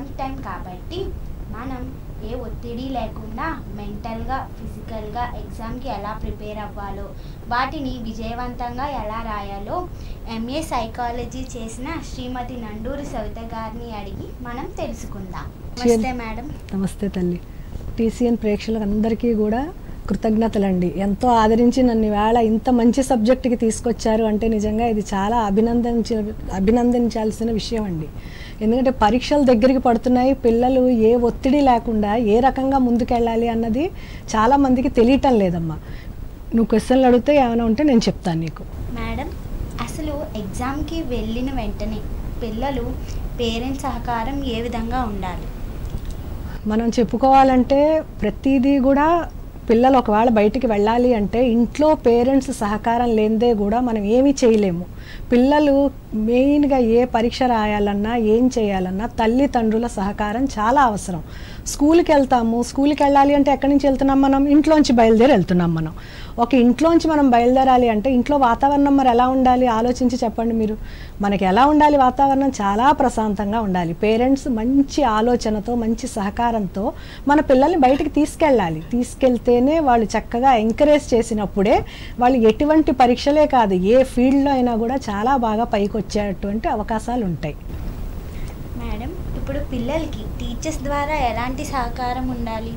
Exam time కాబట్టి మనం ఏ ఒత్తిడి లేకుండా మెంటల్గా ఫిజికల్గా ఎగ్జామ్కి ఎలా ప్రిపేర్ అవ్వాలో వాటిని విజయవంతంగా ఎలా రాయాలో ఎంఏ సైకాలజీ చేసిన శ్రీమతి నండూరి సవిత గారిని అడిగి మనం తెలుసుకుందాం నమస్తే మేడం నమస్తే తల్లి టీసీఎన్ ప్రేక్షకులకు అందరికీ కూడా కృతజ్ఞతలండి ఎంతో ఆదరించి నన్ను వేళ ఇంత మంచి సబ్జెక్ట్కి తీసుకొచ్చారు అంటే నిజంగా ఇది చాలా అభినందించ అభినందించాల్సిన విషయం అండి ఎందుకంటే పరీక్షలు దగ్గరికి పడుతున్నాయి పిల్లలు ఏ ఒత్తిడి లేకుండా ఏ రకంగా ముందుకెళ్ళాలి అన్నది చాలామందికి తెలియటం లేదమ్మా నువ్వు క్వశ్చన్లు అడిగితే ఏమైనా ఉంటే నేను చెప్తాను నీకు మేడం అసలు ఎగ్జామ్కి వెళ్ళిన వెంటనే పిల్లలు పేరెంట్స్ సహకారం ఏ విధంగా ఉండాలి మనం చెప్పుకోవాలంటే ప్రతిదీ కూడా పిల్లలు ఒకవేళ బయటికి వెళ్ళాలి అంటే ఇంట్లో పేరెంట్స్ సహకారం లేనిదే కూడా మనం ఏమీ చేయలేము పిల్లలు మెయిన్గా ఏ పరీక్ష రాయాలన్నా ఏం చేయాలన్నా తల్లిదండ్రుల సహకారం చాలా అవసరం స్కూల్కి వెళ్తాము స్కూల్కి వెళ్ళాలి అంటే ఎక్కడి నుంచి వెళ్తున్నాం మనం ఇంట్లోంచి బయలుదేరి వెళ్తున్నాం మనం ఒక ఇంట్లోంచి మనం బయలుదేరాలి అంటే ఇంట్లో వాతావరణం మరి ఎలా ఉండాలి ఆలోచించి చెప్పండి మీరు మనకి ఎలా ఉండాలి వాతావరణం చాలా ప్రశాంతంగా ఉండాలి పేరెంట్స్ మంచి ఆలోచనతో మంచి సహకారంతో మన పిల్లల్ని బయటికి తీసుకెళ్ళాలి తీసుకెళ్తేనే వాళ్ళు చక్కగా ఎంకరేజ్ చేసినప్పుడే వాళ్ళు ఎటువంటి పరీక్షలే కాదు ఏ ఫీల్డ్లో అయినా కూడా చాలా బాగా పైకి వచ్చేటువంటి అవకాశాలు ఉంటాయి మేడం ఇప్పుడు పిల్లలకి టీచర్స్ ద్వారా ఎలాంటి సహకారం ఉండాలి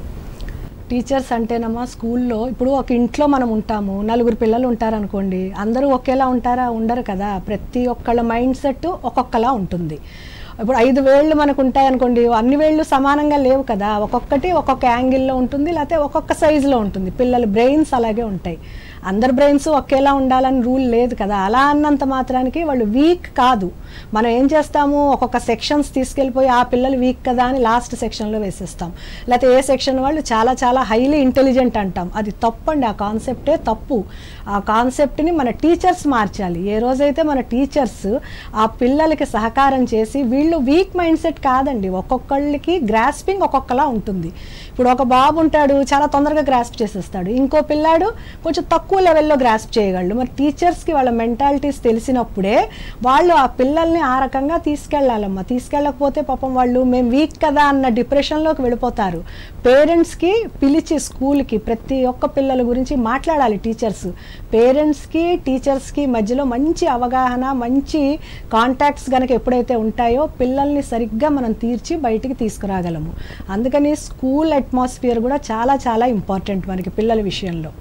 టీచర్స్ అంటేనమ్మా స్కూల్లో ఇప్పుడు ఒక ఇంట్లో మనం ఉంటాము నలుగురు పిల్లలు ఉంటారనుకోండి అందరూ ఒకేలా ఉంటారా ఉండరు కదా ప్రతి ఒక్కళ్ళ మైండ్ సెట్ ఒక్కొక్కలా ఉంటుంది ఇప్పుడు ఐదు వేళ్ళు మనకు ఉంటాయనుకోండి అన్ని వేళ్ళు సమానంగా లేవు కదా ఒక్కొక్కటి ఒక్కొక్క యాంగిల్లో ఉంటుంది లేకపోతే ఒక్కొక్క సైజులో ఉంటుంది పిల్లల బ్రెయిన్స్ అలాగే ఉంటాయి అందరి బ్రెయిన్స్ ఒకేలా ఉండాలని రూల్ లేదు కదా అలా అన్నంత మాత్రానికి వాళ్ళు వీక్ కాదు మనం ఏం చేస్తాము ఒక్కొక్క సెక్షన్స్ తీసుకెళ్ళిపోయి ఆ పిల్లలు వీక్ కదా అని లాస్ట్ సెక్షన్లో వేసేస్తాం లేకపోతే ఏ సెక్షన్ వాళ్ళు చాలా చాలా హైలీ ఇంటెలిజెంట్ అంటాం అది తప్పండి ఆ కాన్సెప్టే తప్పు ఆ కాన్సెప్ట్ని మన టీచర్స్ మార్చాలి ఏ రోజైతే మన టీచర్స్ ఆ పిల్లలకి సహకారం చేసి వీళ్ళు వీక్ మైండ్ సెట్ కాదండి ఒక్కొక్కళ్ళకి గ్రాస్పింగ్ ఒక్కొక్కలా ఉంటుంది ఇప్పుడు ఒక బాబు ఉంటాడు చాలా తొందరగా గ్రాస్ప్ చేసేస్తాడు ఇంకో పిల్లాడు కొంచెం తక్కువ లెవెల్లో గ్రాస్ప్ చేయగలడు మరి టీచర్స్కి వాళ్ళ మెంటాలిటీస్ తెలిసినప్పుడే వాళ్ళు ఆ పిల్లల్ని ఆ రకంగా తీసుకెళ్ళాలమ్మా తీసుకెళ్ళకపోతే పాపం వాళ్ళు మేము వీక్ కదా అన్న డిప్రెషన్లోకి వెళ్ళిపోతారు పేరెంట్స్కి పిలిచి స్కూల్కి ప్రతి ఒక్క పిల్లల గురించి మాట్లాడాలి టీచర్స్ పేరెంట్స్కి టీచర్స్కి మధ్యలో మంచి అవగాహన మంచి కాంటాక్ట్స్ కనుక ఎప్పుడైతే ఉంటాయో పిల్లల్ని సరిగ్గా మనం తీర్చి బయటికి తీసుకురాగలము అందుకని స్కూల్ అట్మాస్ఫియర్ కూడా చాలా చాలా ఇంపార్టెంట్ మనకి పిల్లల విషయంలో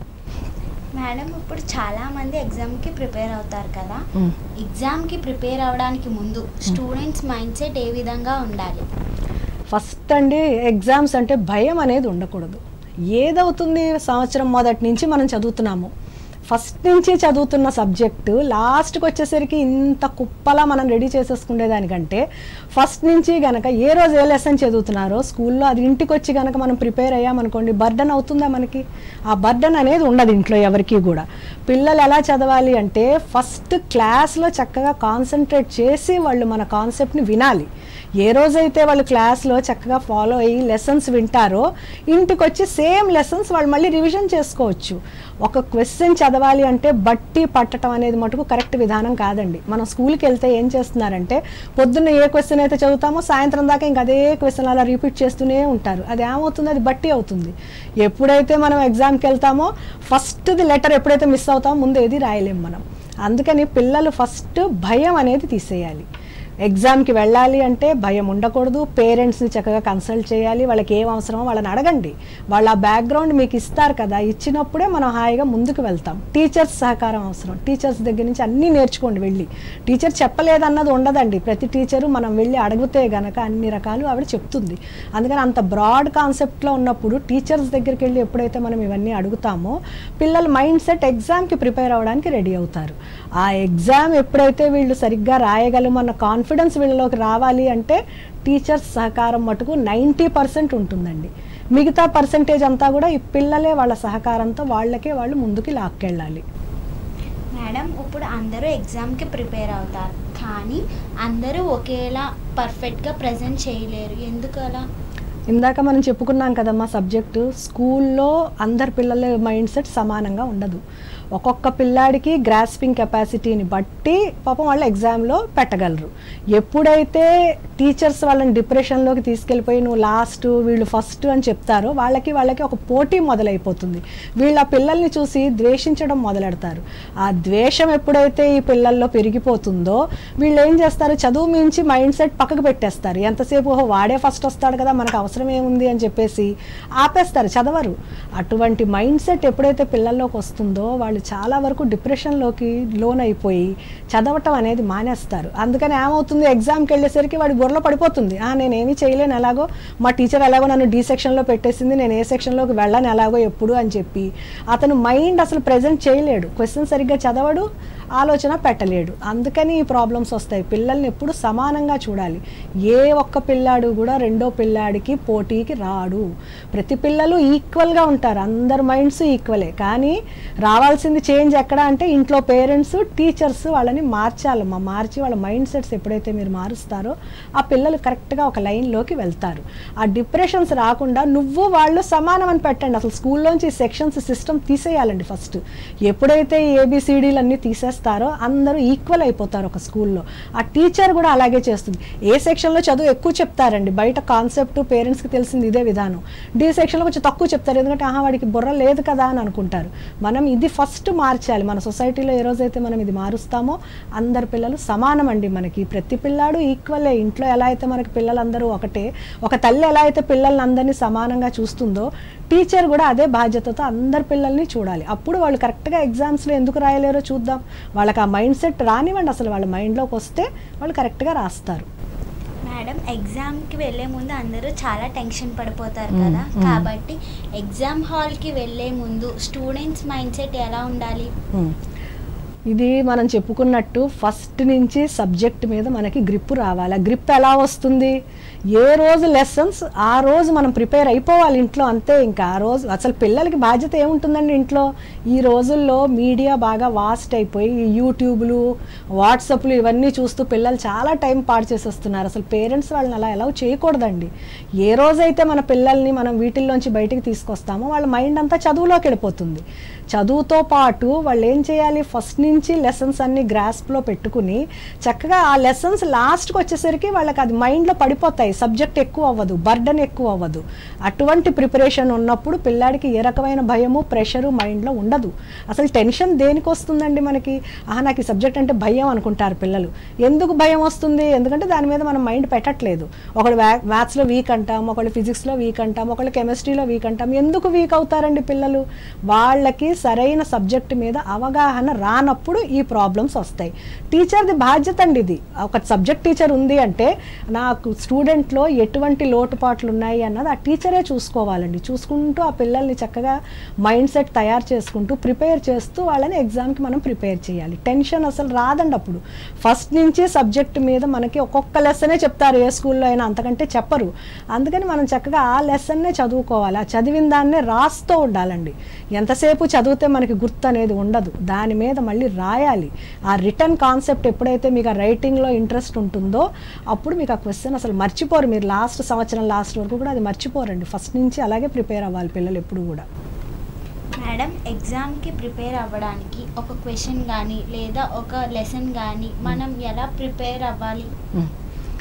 మేడం ఇప్పుడు చాలా మంది ఎగ్జామ్కి ప్రిపేర్ అవుతారు కదా ఎగ్జామ్కి ప్రిపేర్ అవ్వడానికి ముందు స్టూడెంట్స్ మైండ్ సెట్ ఏ విధంగా ఉండాలి ఫస్ట్ అండి ఎగ్జామ్స్ అంటే భయం అనేది ఉండకూడదు ఏదవుతుంది సంవత్సరం మొదటి నుంచి మనం చదువుతున్నాము ఫస్ట్ నుంచి చదువుతున్న సబ్జెక్టు లాస్ట్కి వచ్చేసరికి ఇంత కుప్పలా మనం రెడీ చేసేసుకునేదానికంటే ఫస్ట్ నుంచి గనక ఏ రోజు ఏ లెసన్ చదువుతున్నారో స్కూల్లో అది ఇంటికి వచ్చి గనక మనం ప్రిపేర్ అయ్యామనుకోండి బర్డన్ అవుతుందా మనకి ఆ బర్డన్ అనేది ఉండదు ఇంట్లో ఎవరికి కూడా పిల్లలు ఎలా చదవాలి అంటే ఫస్ట్ క్లాస్లో చక్కగా కాన్సన్ట్రేట్ చేసి వాళ్ళు మన కాన్సెప్ట్ని వినాలి ఏ రోజైతే వాళ్ళు క్లాస్లో చక్కగా ఫాలో అయ్యి లెసన్స్ వింటారో ఇంటికి వచ్చి సేమ్ లెసన్స్ వాళ్ళు మళ్ళీ రివిజన్ చేసుకోవచ్చు ఒక క్వశ్చన్ చదవాలి అంటే బట్టి పట్టడం అనేది మటుకు కరెక్ట్ విధానం కాదండి మనం స్కూల్కి వెళ్తే ఏం చేస్తున్నారంటే పొద్దున్న ఏ క్వశ్చన్ అయితే చదువుతామో సాయంత్రం దాకా ఇంకా అదే క్వశ్చన్ అలా రిపీట్ చేస్తూనే ఉంటారు అది ఏమవుతుంది అది బట్టి అవుతుంది ఎప్పుడైతే మనం ఎగ్జామ్కి వెళ్తామో ఫస్ట్ది లెటర్ ఎప్పుడైతే మిస్ అవుతామో ముందు ఏది రాయలేం మనం అందుకని పిల్లలు ఫస్ట్ భయం అనేది తీసేయాలి ఎగ్జామ్కి వెళ్ళాలి అంటే భయం ఉండకూడదు పేరెంట్స్ని చక్కగా కన్సల్ట్ చేయాలి వాళ్ళకి ఏం అవసరమో వాళ్ళని అడగండి వాళ్ళ ఆ బ్యాక్గ్రౌండ్ మీకు ఇస్తారు కదా ఇచ్చినప్పుడే మనం హాయిగా ముందుకు వెళ్తాం టీచర్స్ సహకారం అవసరం టీచర్స్ దగ్గర నుంచి అన్నీ నేర్చుకోండి వెళ్ళి టీచర్ చెప్పలేదన్నది ఉండదండి ప్రతి టీచరు మనం వెళ్ళి అడిగితే గనక అన్ని రకాలు ఆవిడ చెప్తుంది అందుకని అంత బ్రాడ్ కాన్సెప్ట్లో ఉన్నప్పుడు టీచర్స్ దగ్గరికి వెళ్ళి ఎప్పుడైతే మనం ఇవన్నీ అడుగుతామో పిల్లల మైండ్ సెట్ ఎగ్జామ్కి ప్రిపేర్ అవ్వడానికి రెడీ అవుతారు ఆ ఎగ్జామ్ ఎప్పుడైతే వీళ్ళు సరిగ్గా రాయగలమన్న కాన్ఫిడెన్స్ వీళ్ళలోకి రావాలి అంటే టీచర్స్ సహకారం మటుకు నైంటీ పర్సెంట్ ఉంటుందండి మిగతా పర్సంటేజ్ అంతా కూడా ఈ పిల్లలే వాళ్ళ సహకారంతో వాళ్ళకే వాళ్ళు ముందుకి లాక్కెళ్ళాలి మేడం ఇప్పుడు అందరూ ఎగ్జామ్కి ప్రిపేర్ అవుతారు కానీ అందరూ ఒకేలా పర్ఫెక్ట్గా ప్రజెంట్ చేయలేరు ఎందుకు అలా ఇందాక మనం చెప్పుకున్నాం కదమ్మా సబ్జెక్టు స్కూల్లో అందరి పిల్లల మైండ్ సెట్ సమానంగా ఉండదు ఒక్కొక్క పిల్లాడికి గ్రాస్పింగ్ కెపాసిటీని బట్టి పాపం వాళ్ళు ఎగ్జామ్లో పెట్టగలరు ఎప్పుడైతే టీచర్స్ వాళ్ళని డిప్రెషన్లోకి తీసుకెళ్ళిపోయి నువ్వు లాస్ట్ వీళ్ళు ఫస్ట్ అని చెప్తారో వాళ్ళకి వాళ్ళకి ఒక పోటీ మొదలైపోతుంది వీళ్ళ పిల్లల్ని చూసి ద్వేషించడం మొదలెడతారు ఆ ద్వేషం ఎప్పుడైతే ఈ పిల్లల్లో పెరిగిపోతుందో వీళ్ళు ఏం చేస్తారు చదువు మించి మైండ్ సెట్ పక్కకు పెట్టేస్తారు ఎంతసేపు ఓహో వాడే ఫస్ట్ వస్తాడు కదా మనకు అవసరం ఏముంది అని చెప్పేసి ఆపేస్తారు చదవరు అటువంటి మైండ్ సెట్ ఎప్పుడైతే పిల్లల్లోకి వస్తుందో వాళ్ళు చాలా వరకు డిప్రెషన్లోకి లోన్ అయిపోయి చదవటం అనేది మానేస్తారు అందుకని ఏమవుతుంది ఎగ్జామ్కి వెళ్ళేసరికి వాడి బుర్రలో పడిపోతుంది ఆ నేనేమీ చేయలేను ఎలాగో మా టీచర్ ఎలాగో నన్ను డి సెక్షన్లో పెట్టేసింది నేను ఏ సెక్షన్లోకి వెళ్ళను ఎలాగో ఎప్పుడు అని చెప్పి అతను మైండ్ అసలు ప్రజెంట్ చేయలేడు క్వశ్చన్ సరిగ్గా చదవడు ఆలోచన పెట్టలేడు అందుకని ఈ ప్రాబ్లమ్స్ వస్తాయి పిల్లల్ని ఎప్పుడు సమానంగా చూడాలి ఏ ఒక్క పిల్లాడు కూడా రెండో పిల్లాడికి పోటీకి రాడు ప్రతి పిల్లలు ఈక్వల్గా ఉంటారు అందరి మైండ్స్ ఈక్వలే కానీ రావాల్సింది చేంజ్ ఎక్కడ అంటే ఇంట్లో పేరెంట్స్ టీచర్స్ వాళ్ళని మార్చాలమ్మా మార్చి వాళ్ళ మైండ్ సెట్స్ ఎప్పుడైతే మీరు మారుస్తారో ఆ పిల్లలు కరెక్ట్గా ఒక లైన్లోకి వెళ్తారు ఆ డిప్రెషన్స్ రాకుండా నువ్వు వాళ్ళు సమానం అని పెట్టండి అసలు స్కూల్లోంచి సెక్షన్స్ సిస్టమ్ తీసేయాలండి ఫస్ట్ ఎప్పుడైతే ఈ ఏబిసిడీలు అన్నీ తీసేస్తారో అందరూ ఈక్వల్ అయిపోతారు ఒక స్కూల్లో ఆ టీచర్ కూడా అలాగే చేస్తుంది ఏ సెక్షన్లో చదువు ఎక్కువ చెప్తారండి బయట కాన్సెప్ట్ పేరెంట్స్కి తెలిసింది ఇదే విధానం డి సెక్షన్లో కొంచెం తక్కువ చెప్తారు ఎందుకంటే ఆహా వాడికి బుర్ర లేదు కదా అని అనుకుంటారు మనం ఇది ఫస్ట్ మార్చాలి మన సొసైటీలో ఏ రోజైతే మనం ఇది మారుస్తామో అందరు పిల్లలు సమానం అండి మనకి ప్రతి పిల్లాడు ఈక్వలే ఇంట్లో ఎలా అయితే మనకి పిల్లలందరూ ఒకటే ఒక తల్లి ఎలా అయితే పిల్లల్ని అందరినీ సమానంగా చూస్తుందో టీచర్ కూడా అదే బాధ్యతతో అందరి పిల్లల్ని చూడాలి అప్పుడు వాళ్ళు కరెక్ట్గా ఎగ్జామ్స్లో ఎందుకు రాయలేరో చూద్దాం వాళ్ళకి ఆ మైండ్ సెట్ రానివ్వండి అసలు వాళ్ళ మైండ్లోకి వస్తే వాళ్ళు కరెక్ట్గా రాస్తారు మేడం ఎగ్జామ్కి వెళ్ళే ముందు అందరూ చాలా టెన్షన్ పడిపోతారు మ్మ్, కదా మ్మ్. కాబట్టి ఎగ్జామ్ హాల్కి వెళ్ళే ముందు స్టూడెంట్స్ మైండ్ సెట్ ఎలా ఉండాలి ఉమ్. ఇది మనం చెప్పుకున్నట్టు ఫస్ట్ నుంచి సబ్జెక్ట్ మీద మనకి గ్రిప్ రావాలి ఆ గ్రిప్ ఎలా వస్తుంది ఏ రోజు లెసన్స్ ఆ రోజు మనం ప్రిపేర్ అయిపోవాలి ఇంట్లో అంతే ఇంకా ఆ రోజు అసలు పిల్లలకి బాధ్యత ఏముంటుందండి ఇంట్లో ఈ రోజుల్లో మీడియా బాగా వాస్ట్ అయిపోయి ఈ యూట్యూబ్లు వాట్సాప్లు ఇవన్నీ చూస్తూ పిల్లలు చాలా టైం పాడు చేసేస్తున్నారు అసలు పేరెంట్స్ వాళ్ళని అలా ఎలా చేయకూడదండి ఏ రోజైతే మన పిల్లల్ని మనం వీటిల్లోంచి బయటికి తీసుకొస్తామో వాళ్ళ మైండ్ అంతా చదువులోకి వెళ్ళిపోతుంది చదువుతో పాటు వాళ్ళు ఏం చేయాలి ఫస్ట్ నుంచి లెసన్స్ అన్ని గ్రాస్ప్లో పెట్టుకుని చక్కగా ఆ లెసన్స్ లాస్ట్కి వచ్చేసరికి వాళ్ళకి అది మైండ్లో పడిపోతాయి సబ్జెక్ట్ ఎక్కువ అవ్వదు బర్డన్ ఎక్కువ అవ్వదు అటువంటి ప్రిపరేషన్ ఉన్నప్పుడు పిల్లాడికి ఏ రకమైన భయము ప్రెషరు మైండ్లో ఉండదు అసలు టెన్షన్ దేనికి వస్తుందండి మనకి ఆహా నాకు ఈ సబ్జెక్ట్ అంటే భయం అనుకుంటారు పిల్లలు ఎందుకు భయం వస్తుంది ఎందుకంటే దాని మీద మనం మైండ్ పెట్టట్లేదు ఒకడు మ్యాథ్స్లో వీక్ అంటాం ఒకళ్ళు ఫిజిక్స్లో వీక్ అంటాం ఒకళ్ళు కెమిస్ట్రీలో వీక్ అంటాం ఎందుకు వీక్ అవుతారండి పిల్లలు వాళ్ళకి సరైన సబ్జెక్ట్ మీద అవగాహన రానప్పుడు ఈ ప్రాబ్లమ్స్ వస్తాయి టీచర్ది బాధ్యత అండి ఇది ఒక సబ్జెక్ట్ టీచర్ ఉంది అంటే నాకు స్టూడెంట్లో ఎటువంటి లోటుపాట్లు ఉన్నాయి అన్నది ఆ టీచరే చూసుకోవాలండి చూసుకుంటూ ఆ పిల్లల్ని చక్కగా మైండ్ సెట్ తయారు చేసుకుంటూ ప్రిపేర్ చేస్తూ వాళ్ళని ఎగ్జామ్కి మనం ప్రిపేర్ చేయాలి టెన్షన్ అసలు రాదండి అప్పుడు ఫస్ట్ నుంచి సబ్జెక్ట్ మీద మనకి ఒక్కొక్క లెసనే చెప్తారు ఏ స్కూల్లో అయినా అంతకంటే చెప్పరు అందుకని మనం చక్కగా ఆ లెసన్నే చదువుకోవాలి ఆ చదివిన దాన్నే రాస్తూ ఉండాలండి ఎంతసేపు చదివితే మనకి గుర్తు అనేది ఉండదు దాని మీద మళ్ళీ రాయాలి ఆ రిటర్న్ కాన్సెప్ట్ ఎప్పుడైతే మీకు ఆ రైటింగ్లో ఇంట్రెస్ట్ ఉంటుందో అప్పుడు మీకు ఆ క్వశ్చన్ అసలు మర్చిపోరు మీరు లాస్ట్ సంవత్సరం లాస్ట్ వరకు కూడా అది మర్చిపోరండి ఫస్ట్ నుంచి అలాగే ప్రిపేర్ అవ్వాలి పిల్లలు ఎప్పుడు కూడా మేడం ఎగ్జామ్కి ప్రిపేర్ అవ్వడానికి ఒక క్వశ్చన్ కానీ లేదా ఒక లెసన్ కానీ మనం ఎలా ప్రిపేర్ అవ్వాలి ఉమ్.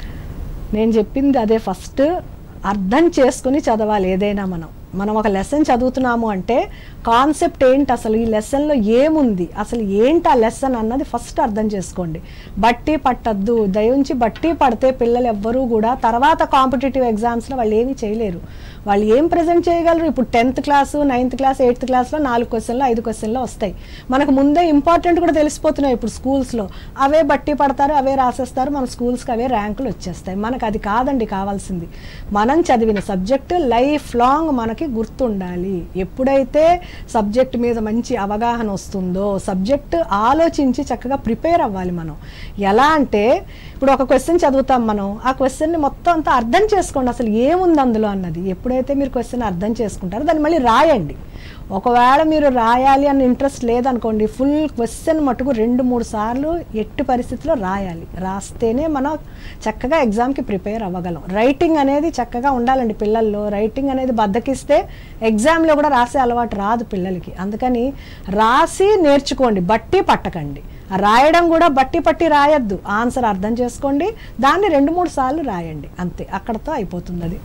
నేను చెప్పింది అదే ఫస్ట్ అర్థం చేసుకుని చదవాలి ఏదైనా మనం మనం ఒక లెసన్ చదువుతున్నాము అంటే కాన్సెప్ట్ ఏంటి అసలు ఈ లెసన్లో ఏముంది అసలు ఏంటి ఆ లెసన్ అన్నది ఫస్ట్ అర్థం చేసుకోండి బట్టి పట్టద్దు దయించి బట్టి పడితే పిల్లలు ఎవ్వరూ కూడా తర్వాత కాంపిటేటివ్ ఎగ్జామ్స్లో వాళ్ళు ఏమీ చేయలేరు వాళ్ళు ఏం ప్రజెంట్ చేయగలరు ఇప్పుడు tenth class ninth class eighth క్లాస్లో నాలుగు క్వశ్చన్లు ఐదు క్వశ్చన్లు వస్తాయి మనకు ముందే ఇంపార్టెంట్ కూడా తెలిసిపోతున్నాయి ఇప్పుడు స్కూల్స్లో అవే బట్టి పడతారు అవే రాసేస్తారు మన స్కూల్స్కి అవే ర్యాంకులు వచ్చేస్తాయి మనకు అది కాదండి కావాల్సింది మనం చదివిన సబ్జెక్టు లైఫ్ లాంగ్ మనకి గుర్తుండాలి ఎప్పుడైతే సబ్జెక్ట్ మీద మంచి అవగాహన వస్తుందో సబ్జెక్ట్ ఆలోచించి చక్కగా ప్రిపేర్ అవ్వాలి మనం ఎలా అంటే ఇప్పుడు ఒక క్వశ్చన్ చదువుతాం మనం ఆ క్వశ్చన్ని మొత్తం అంతా అర్థం చేసుకోండి అసలు ఏముంది అందులో అన్నది ఎప్పుడైతే మీరు క్వశ్చన్ అర్థం చేసుకుంటారో దాన్ని మళ్ళీ రాయండి ఒకవేళ మీరు రాయాలి అన్న ఇంట్రెస్ట్ లేదనుకోండి ఫుల్ క్వశ్చన్ మటుకు రెండు మూడు సార్లు ఎట్టి పరిస్థితిలో రాయాలి రాస్తేనే మనం చక్కగా ఎగ్జామ్కి ప్రిపేర్ అవ్వగలం రైటింగ్ అనేది చక్కగా ఉండాలండి పిల్లల్లో రైటింగ్ అనేది బద్దకిస్తే ఎగ్జామ్లో కూడా రాసే అలవాటు రాదు పిల్లలకి అందుకని రాసి నేర్చుకోండి బట్టి పట్టకండి ఆ రాయడం కూడా బట్టి పట్టి రాయొద్దు ఆన్సర్ అర్థం చేసుకోండి దాన్ని రెండు మూడు సార్లు రాయండి అంతే అక్కడతో అయిపోతుంది అది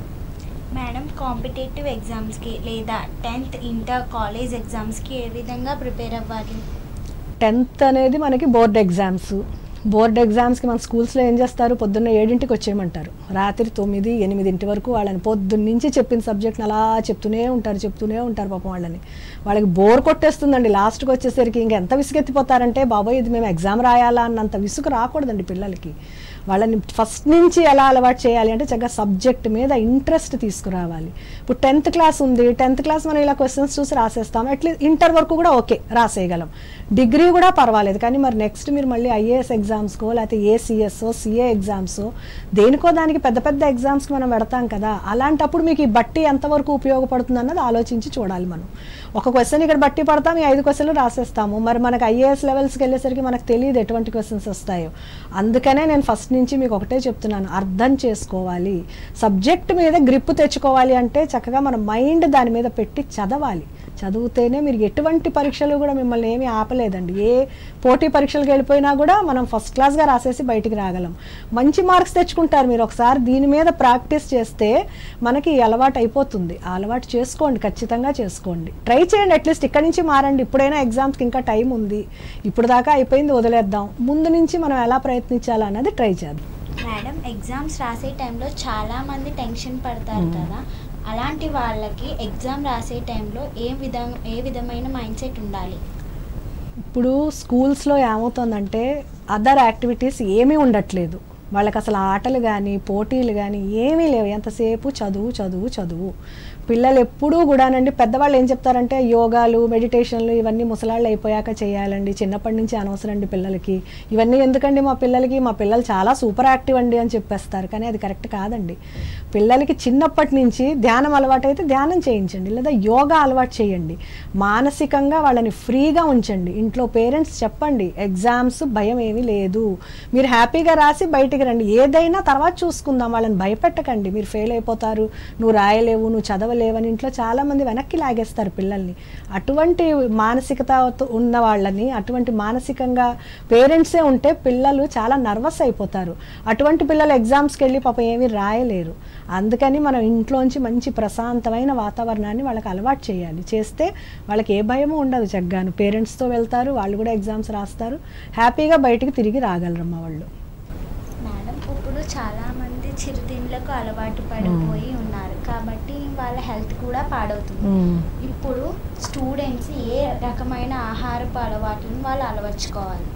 మేడం కాంపిటేటివ్ ఎగ్జామ్స్కి లేదా టెన్త్ ఇంటర్ కాలేజ్ ఎగ్జామ్స్కి ఏ విధంగా ప్రిపేర్ అవ్వాలి టెన్త్ అనేది మనకి బోర్డ్ ఎగ్జామ్స్ బోర్డ్ ఎగ్జామ్స్కి మన స్కూల్స్లో ఏం చేస్తారు పొద్దున్న ఏడింటికి వచ్చేయమంటారు రాత్రి తొమ్మిది ఎనిమిదింటి వరకు వాళ్ళని పొద్దున్న నుంచి చెప్పిన సబ్జెక్ట్ని అలా చెప్తూనే ఉంటారు చెప్తూనే ఉంటారు పాపం వాళ్ళని వాళ్ళకి బోర్ కొట్టేస్తుందండి లాస్ట్కి వచ్చేసరికి ఇంకా ఎంత విసుగెత్తిపోతారంటే బాబాయ్ ఇది మేము ఎగ్జామ్ రాయాలా అన్నంత విసుగు రాకూడదండి పిల్లలకి వాళ్ళని ఫస్ట్ నుంచి ఎలా అలవాటు చేయాలి అంటే చక్కగా సబ్జెక్ట్ మీద ఇంట్రెస్ట్ తీసుకురావాలి ఇప్పుడు టెన్త్ క్లాస్ ఉంది టెన్త్ క్లాస్ మనం ఇలా క్వశ్చన్స్ చూసి రాసేస్తాం అట్లీస్ట్ ఇంటర్ వరకు కూడా ఓకే రాసేయగలం డిగ్రీ కూడా పర్వాలేదు కానీ మరి నెక్స్ట్ మీరు మళ్ళీ ఐఏఎస్ ఎగ్జామ్స్కో లేకపోతే ఏసీఎస్ఓ సిఏ ఎగ్జామ్స్ దేనికో దానికి పెద్ద పెద్ద ఎగ్జామ్స్కి మనం పెడతాం కదా అలాంటప్పుడు మీకు ఈ బట్టి ఎంతవరకు ఉపయోగపడుతుంది అన్నది ఆలోచించి చూడాలి మనం ఒక క్వశ్చన్ ఇక్కడ బట్టి పడతాం ఈ ఐదు క్వశ్చన్లు రాసేస్తాము మరి మనకు ఐఏఎస్ లెవెల్స్కి వెళ్ళేసరికి మనకు తెలియదు ఎటువంటి క్వశ్చన్స్ వస్తాయో అందుకనే నేను ఫస్ట్ నుంచి మీకు ఒకటే చెప్తున్నాను అర్థం చేసుకోవాలి సబ్జెక్ట్ మీద గ్రిప్ తెచ్చుకోవాలి అంటే చక్కగా మన మైండ్ దాని మీద పెట్టి చదవాలి చదివితేనే మీరు ఎటువంటి పరీక్షలు కూడా మిమ్మల్ని ఏమీ ఆపలేదండి ఏ పోటీ పరీక్షలకు వెళ్ళిపోయినా కూడా మనం ఫస్ట్ క్లాస్గా రాసేసి బయటికి రాగలం మంచి మార్క్స్ తెచ్చుకుంటారు మీరు ఒకసారి దీని మీద ప్రాక్టీస్ చేస్తే మనకి ఈ అలవాటు అయిపోతుంది ఆ అలవాటు చేసుకోండి ఖచ్చితంగా చేసుకోండి ట్రై చేయండి అట్లీస్ట్ ఇక్కడి నుంచి మారండి ఇప్పుడైనా ఎగ్జామ్స్కి ఇంకా టైం ఉంది ఇప్పుడు దాకా అయిపోయింది వదిలేద్దాం ముందు నుంచి మనం ఎలా ప్రయత్నించాలి అన్నది ట్రై చేద్దాం మేడం ఎగ్జామ్స్ రాసే టైంలో చాలా మంది టెన్షన్ పడతారు కదా అలాంటి వాళ్ళకి ఎగ్జామ్ రాసే టైంలో ఏ విధం ఏ విధమైన మైండ్ సెట్ ఉండాలి ఇప్పుడు స్కూల్స్లో ఏమవుతుందంటే అదర్ యాక్టివిటీస్ ఏమీ ఉండట్లేదు వాళ్ళకి అసలు ఆటలు కానీ పోటీలు కానీ ఏమీ లేవు ఎంతసేపు చదువు చదువు చదువు పిల్లలు ఎప్పుడూ కూడానండి పెద్దవాళ్ళు ఏం చెప్తారంటే యోగాలు మెడిటేషన్లు ఇవన్నీ ముసలాళ్ళు అయిపోయాక చేయాలండి చిన్నప్పటి నుంచి అనవసరం అండి పిల్లలకి ఇవన్నీ ఎందుకండి మా పిల్లలకి మా పిల్లలు చాలా సూపర్ యాక్టివ్ అండి అని చెప్పేస్తారు కానీ అది కరెక్ట్ కాదండి పిల్లలకి చిన్నప్పటి నుంచి ధ్యానం అలవాటు అయితే ధ్యానం చేయించండి లేదా యోగా అలవాటు చేయండి మానసికంగా వాళ్ళని ఫ్రీగా ఉంచండి ఇంట్లో పేరెంట్స్ చెప్పండి ఎగ్జామ్స్ భయం ఏమీ లేదు మీరు హ్యాపీగా రాసి బయటికి రండి ఏదైనా తర్వాత చూసుకుందాం వాళ్ళని భయపెట్టకండి మీరు ఫెయిల్ అయిపోతారు నువ్వు రాయలేవు నువ్వు చదవలేవని ఇంట్లో చాలామంది వెనక్కి లాగేస్తారు పిల్లల్ని అటువంటి మానసికత ఉన్న వాళ్ళని అటువంటి మానసికంగా పేరెంట్సే ఉంటే పిల్లలు చాలా నర్వస్ అయిపోతారు అటువంటి పిల్లలు ఎగ్జామ్స్కి వెళ్ళి పాపం ఏమీ రాయలేరు అందుకని మనం ఇంట్లోంచి మంచి ప్రశాంతమైన వాతావరణాన్ని వాళ్ళకి అలవాటు చేయాలి చేస్తే వాళ్ళకి ఏ భయము ఉండదు చగ్గాను పేరెంట్స్తో వెళ్తారు వాళ్ళు కూడా ఎగ్జామ్స్ రాస్తారు హ్యాపీగా బయటికి తిరిగి రాగలరమ్మా వాళ్ళు మేడం ఇప్పుడు చాలా మంది చిరుతిండ్లకు అలవాటు పడిపోయి ఉన్నారు కాబట్టి వాళ్ళ హెల్త్ కూడా పాడవుతుంది ఇప్పుడు స్టూడెంట్స్ ఏ రకమైన ఆహారపు అలవాట్లను వాళ్ళు అలవర్చుకోవాలి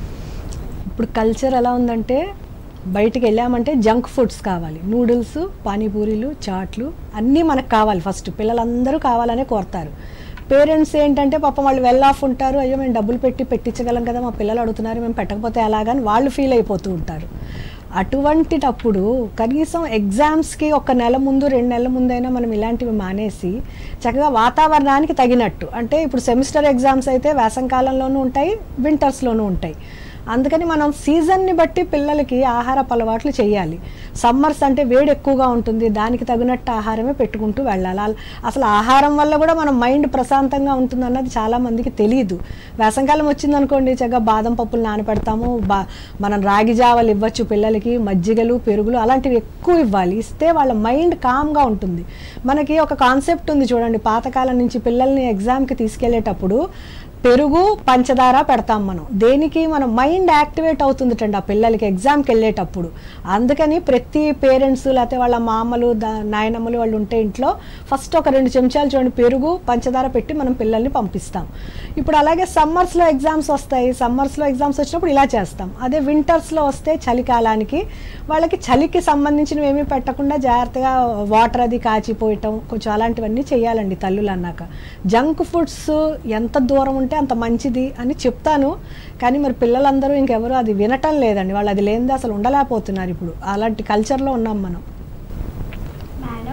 ఇప్పుడు కల్చర్ ఎలా ఉందంటే బయటికి వెళ్ళామంటే జంక్ ఫుడ్స్ కావాలి నూడిల్స్ పానీపూరీలు చాట్లు అన్నీ మనకు కావాలి ఫస్ట్ పిల్లలందరూ కావాలనే కోరుతారు పేరెంట్స్ ఏంటంటే పాపం వాళ్ళు వెల్ ఆఫ్ ఉంటారు అయ్యో మేము డబ్బులు పెట్టి పెట్టించగలం కదా మా పిల్లలు అడుగుతున్నారు మేము పెట్టకపోతే ఎలాగని వాళ్ళు ఫీల్ అయిపోతూ ఉంటారు అటువంటిటప్పుడు కనీసం ఎగ్జామ్స్కి ఒక నెల ముందు రెండు నెలల ముందైనా మనం ఇలాంటివి మానేసి చక్కగా వాతావరణానికి తగినట్టు అంటే ఇప్పుడు సెమిస్టర్ ఎగ్జామ్స్ అయితే వేసంకాలంలోనూ ఉంటాయి వింటర్స్లోనూ ఉంటాయి అందుకని మనం సీజన్ని బట్టి పిల్లలకి ఆహారపు అలవాట్లు చేయాలి సమ్మర్స్ అంటే వేడి ఎక్కువగా ఉంటుంది దానికి తగినట్టు ఆహారమే పెట్టుకుంటూ వెళ్ళాలి అల- అసలు ఆహారం వల్ల కూడా మన మైండ్ ప్రశాంతంగా ఉంటుంది అన్నది చాలామందికి తెలియదు వేసంకాలం వచ్చిందనుకోండి చక్కగా బాదం పప్పులు నానపెడతాము బా మనం రాగి జావలు ఇవ్వచ్చు పిల్లలకి మజ్జిగలు పెరుగులు అలాంటివి ఎక్కువ ఇవ్వాలి ఇస్తే వాళ్ళ మైండ్ కామ్గా ఉంటుంది మనకి ఒక కాన్సెప్ట్ ఉంది చూడండి పాతకాలం నుంచి పిల్లల్ని ఎగ్జామ్కి తీసుకెళ్లేటప్పుడు పెరుగు పంచదార పెడతాం మనం దేనికి మన మైండ్ యాక్టివేట్ అవుతుందిటండి ఆ పిల్లలకి ఎగ్జామ్కి వెళ్ళేటప్పుడు అందుకని ప్రతి పేరెంట్స్ లేకపోతే వాళ్ళ మామలు దా నాయనమ్మలు వాళ్ళు ఉంటే ఇంట్లో ఫస్ట్ ఒక రెండు చెంచాలు చూడండి పెరుగు పంచదార పెట్టి మనం పిల్లల్ని పంపిస్తాం ఇప్పుడు అలాగే సమ్మర్స్లో ఎగ్జామ్స్ వస్తాయి సమ్మర్స్లో ఎగ్జామ్స్ వచ్చినప్పుడు ఇలా చేస్తాం అదే వింటర్స్లో వస్తే చలికాలానికి వాళ్ళకి చలికి సంబంధించినవి ఏమీ పెట్టకుండా జాగ్రత్తగా వాటర్ అది కాచిపోయటం కొంచెం అలాంటివన్నీ చేయాలండి తల్లులు అన్నాక జంక్ ఫుడ్స్ ఎంత దూరం ఉంటే అంత మంచిది అని చెప్తాను కానీ మరి పిల్లలందరూ ఇంకెవరు అది వినటం లేదండి వాళ్ళు అది లేనిది అసలు ఉండలేకపోతున్నారు ఇప్పుడు అలాంటి కల్చర్లో ఉన్నాం మనం మేడం ఇప్పుడు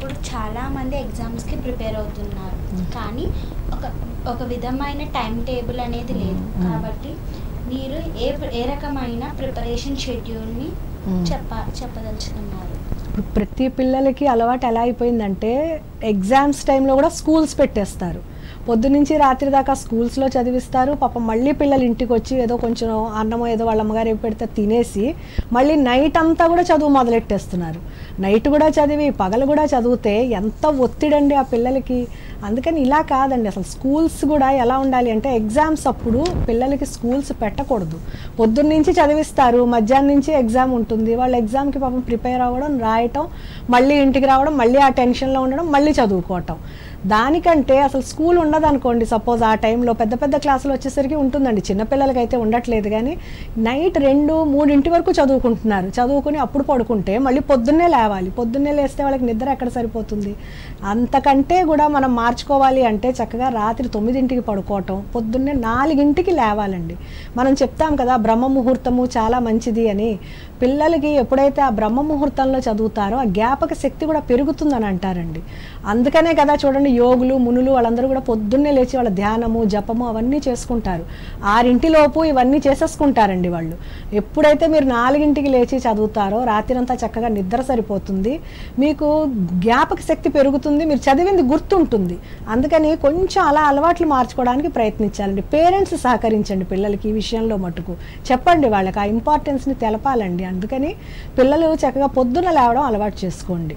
ఇప్పుడు చాలా మంది ఎగ్జామ్స్కి ప్రిపేర్ అవుతున్నారు కానీ ఒక ఒక విధమైన టైం టేబుల్ అనేది లేదు మ్మ్. కాబట్టి మీరు ఏ ఏ రకమైన ప్రిపరేషన్ షెడ్యూల్ని మ్మ్. చెప్ప చెప్పదలుచుకున్నారు ఇప్పుడు ప్రతి పిల్లలకి అలవాటు ఎలా అయిపోయిందంటే ఎగ్జామ్స్ టైంలో కూడా స్కూల్స్ పెట్టేస్తారు పొద్దునుంచి రాత్రి దాకా స్కూల్స్లో చదివిస్తారు పాపం మళ్ళీ పిల్లలు ఇంటికి వచ్చి ఏదో కొంచెం అన్నమో ఏదో వాళ్ళ అమ్మగారు ఏం పెడితే తినేసి మళ్ళీ నైట్ అంతా కూడా చదువు మొదలెట్టేస్తున్నారు నైట్ కూడా చదివి పగలు కూడా చదివితే ఎంత ఒత్తిడండి ఆ పిల్లలకి అందుకని ఇలా కాదండి అసలు స్కూల్స్ కూడా ఎలా ఉండాలి అంటే ఎగ్జామ్స్ అప్పుడు పిల్లలకి స్కూల్స్ పెట్టకూడదు పొద్దున్న నుంచి చదివిస్తారు మధ్యాహ్నం నుంచి ఎగ్జామ్ ఉంటుంది వాళ్ళ ఎగ్జామ్కి పాపం ప్రిపేర్ అవ్వడం రాయటం మళ్ళీ ఇంటికి రావడం మళ్ళీ ఆ టెన్షన్లో ఉండడం మళ్ళీ చదువుకోవటం దానికంటే అసలు స్కూల్ ఉండదు అనుకోండి సపోజ్ ఆ టైంలో పెద్ద పెద్ద క్లాసులు వచ్చేసరికి ఉంటుందండి చిన్నపిల్లలకి అయితే ఉండట్లేదు కానీ నైట్ రెండు మూడింటి వరకు చదువుకుంటున్నారు చదువుకుని అప్పుడు పడుకుంటే మళ్ళీ పొద్దున్నే లేవాలి పొద్దున్నే లేస్తే వాళ్ళకి నిద్ర ఎక్కడ సరిపోతుంది అంతకంటే కూడా మనం మార్చుకోవాలి అంటే చక్కగా రాత్రి తొమ్మిదింటికి పడుకోవటం పొద్దున్నే నాలుగింటికి లేవాలండి మనం చెప్తాం కదా బ్రహ్మ ముహూర్తము చాలా మంచిది అని పిల్లలకి ఎప్పుడైతే ఆ బ్రహ్మ ముహూర్తంలో చదువుతారో ఆ జ్ఞాపక శక్తి కూడా పెరుగుతుందని అంటారండి అందుకనే కదా చూడండి యోగులు మునులు వాళ్ళందరూ కూడా పొద్దున్నే లేచి వాళ్ళ ధ్యానము జపము అవన్నీ చేసుకుంటారు ఆరింటిలోపు ఇవన్నీ చేసేసుకుంటారండి వాళ్ళు ఎప్పుడైతే మీరు నాలుగింటికి లేచి చదువుతారో రాత్రంతా చక్కగా నిద్ర సరిపోతుంది మీకు జ్ఞాపక శక్తి పెరుగుతుంది మీరు చదివింది గుర్తుంటుంది అందుకని కొంచెం అలా అలవాట్లు మార్చుకోవడానికి ప్రయత్నించాలండి పేరెంట్స్ సహకరించండి పిల్లలకి ఈ విషయంలో మటుకు చెప్పండి వాళ్ళకి ఆ ఇంపార్టెన్స్ని తెలపాలండి అందుకని పిల్లలు చక్కగా పొద్దున లేవడం అలవాటు చేసుకోండి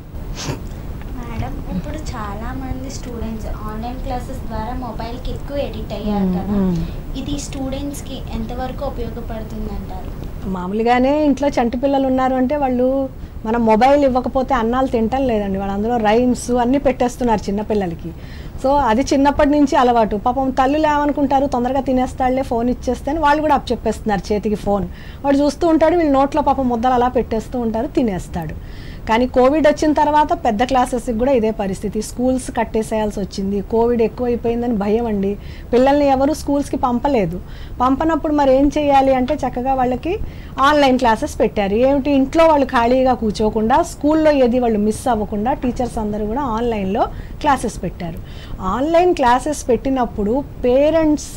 మేడం ఇప్పుడు చాలా మంది స్టూడెంట్స్ ఆన్లైన్ క్లాసెస్ ద్వారా మొబైల్కి ఎక్కువ ఎడిట్ అయ్యారు మ్మ్, కదా మ్మ్. ఇది స్టూడెంట్స్కి ఎంతవరకు ఉపయోగపడుతుంది అంటారు మామూలుగానే ఇంట్లో చంటి పిల్లలు ఉన్నారు అంటే వాళ్ళు మనం మొబైల్ ఇవ్వకపోతే అన్నాలు తింటం లేదండి వాళ్ళు అందులో రైమ్స్ అన్నీ పెట్టేస్తున్నారు చిన్నపిల్లలకి సో అది చిన్నప్పటి నుంచి అలవాటు పాపం తల్లులు ఏమనుకుంటారు తొందరగా తినేస్తాడులే ఫోన్ ఇచ్చేస్తే అని వాళ్ళు కూడా అప్ చెప్పేస్తున్నారు చేతికి ఫోన్ వాడు చూస్తూ ఉంటాడు వీళ్ళు నోట్లో పాపం ముద్దలు అలా పెట్టేస్తూ ఉంటారు తినేస్తాడు కానీ కోవిడ్ వచ్చిన తర్వాత పెద్ద క్లాసెస్కి కూడా ఇదే పరిస్థితి స్కూల్స్ కట్టేసేయాల్సి వచ్చింది కోవిడ్ ఎక్కువైపోయిందని భయం అండి పిల్లల్ని ఎవరు స్కూల్స్కి పంపలేదు పంపనప్పుడు మరి ఏం చేయాలి అంటే చక్కగా వాళ్ళకి ఆన్లైన్ క్లాసెస్ పెట్టారు ఏమిటి ఇంట్లో వాళ్ళు ఖాళీగా కూర్చోకుండా స్కూల్లో ఏది వాళ్ళు మిస్ అవ్వకుండా టీచర్స్ అందరూ కూడా ఆన్లైన్లో క్లాసెస్ పెట్టారు ఆన్లైన్ క్లాసెస్ పెట్టినప్పుడు పేరెంట్స్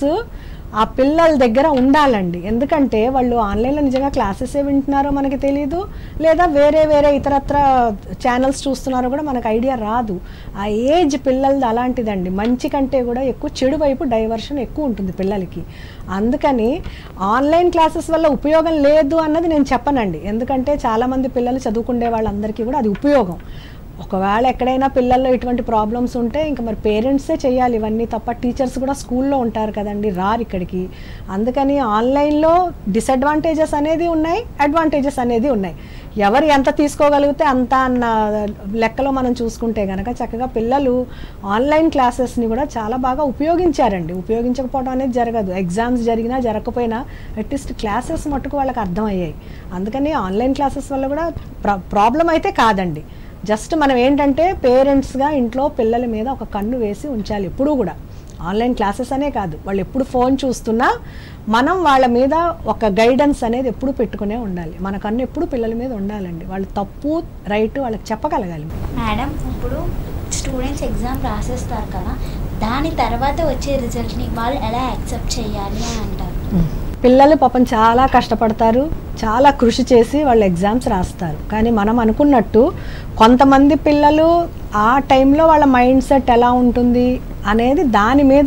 ఆ పిల్లల దగ్గర ఉండాలండి ఎందుకంటే వాళ్ళు ఆన్లైన్లో నిజంగా క్లాసెస్ ఏ వింటున్నారో మనకి తెలియదు లేదా వేరే వేరే ఇతరత్ర ఛానల్స్ చూస్తున్నారో కూడా మనకు ఐడియా రాదు ఆ ఏజ్ పిల్లలది అలాంటిదండి మంచి కంటే కూడా ఎక్కువ చెడు వైపు డైవర్షన్ ఎక్కువ ఉంటుంది పిల్లలకి అందుకని ఆన్లైన్ క్లాసెస్ వల్ల ఉపయోగం లేదు అన్నది నేను చెప్పనండి ఎందుకంటే చాలామంది పిల్లలు చదువుకునే వాళ్ళందరికీ కూడా అది ఉపయోగం ఒకవేళ ఎక్కడైనా పిల్లల్లో ఇటువంటి ప్రాబ్లమ్స్ ఉంటే ఇంకా మరి పేరెంట్సే చేయాలి ఇవన్నీ తప్ప టీచర్స్ కూడా స్కూల్లో ఉంటారు కదండి రారు ఇక్కడికి అందుకని ఆన్లైన్లో డిసడ్వాంటేజెస్ అనేది ఉన్నాయి అడ్వాంటేజెస్ అనేది ఉన్నాయి ఎవరు ఎంత తీసుకోగలిగితే అంత అన్న లెక్కలో మనం చూసుకుంటే కనుక చక్కగా పిల్లలు ఆన్లైన్ క్లాసెస్ని కూడా చాలా బాగా ఉపయోగించారండి ఉపయోగించకపోవడం అనేది జరగదు ఎగ్జామ్స్ జరిగినా జరగకపోయినా అట్లీస్ట్ క్లాసెస్ మట్టుకు వాళ్ళకి అర్థమయ్యాయి అందుకని ఆన్లైన్ క్లాసెస్ వల్ల కూడా ప్రా ప్రాబ్లం అయితే కాదండి జస్ట్ మనం ఏంటంటే పేరెంట్స్గా ఇంట్లో పిల్లల మీద ఒక కన్ను వేసి ఉంచాలి ఎప్పుడూ కూడా ఆన్లైన్ క్లాసెస్ అనే కాదు వాళ్ళు ఎప్పుడు ఫోన్ చూస్తున్నా మనం వాళ్ళ మీద ఒక గైడెన్స్ అనేది ఎప్పుడు పెట్టుకునే ఉండాలి మన కన్ను ఎప్పుడు పిల్లల మీద ఉండాలండి వాళ్ళు తప్పు రైట్ వాళ్ళకి చెప్పగలగాలి మేడం ఇప్పుడు స్టూడెంట్స్ ఎగ్జామ్ రాసేస్తారు కదా దాని తర్వాత వచ్చే రిజల్ట్ని వాళ్ళు ఎలా యాక్సెప్ట్ చేయాలి అని అంటారు పిల్లలు పాపం చాలా కష్టపడతారు చాలా కృషి చేసి వాళ్ళు ఎగ్జామ్స్ రాస్తారు కానీ మనం అనుకున్నట్టు కొంతమంది పిల్లలు ఆ టైంలో వాళ్ళ మైండ్ సెట్ ఎలా ఉంటుంది అనేది దాని మీద